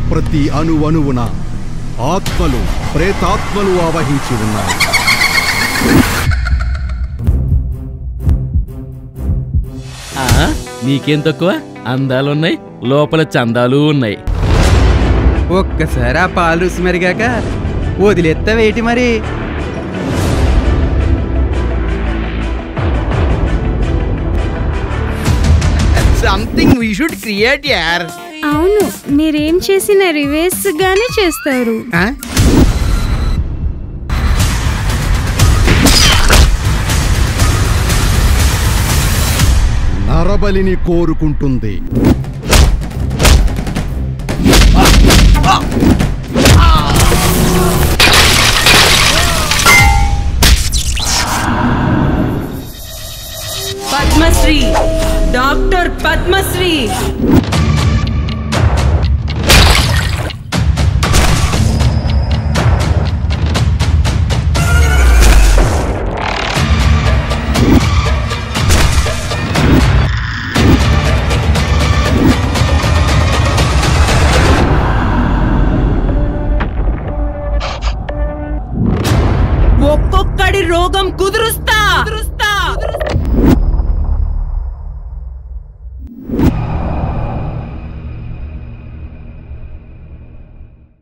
ప్రతి అణువణువున ఆత్మలు ప్రేతాత్మలు ఆవహించి ఉన్నాయి ఆ, నీకేం తక్కువ అందాలున్నాయి లోపల చందాలు ఉన్నాయి ఒక్కసారి ఆ పాలు రుచి మరిగాక వదిలేస్తావేటి మరి సంథింగ్ వీ షుడ్ క్రియేట్ యార్ అవును మీరేం చేసిన రివర్స్ గానే చేస్తారు నరబలిని కోరుకుంటుంది పద్మశ్రీ డాక్టర్ పద్మశ్రీ ఒక్కొక్కడి రోగం కుదురుస్తా కుదురుస్తా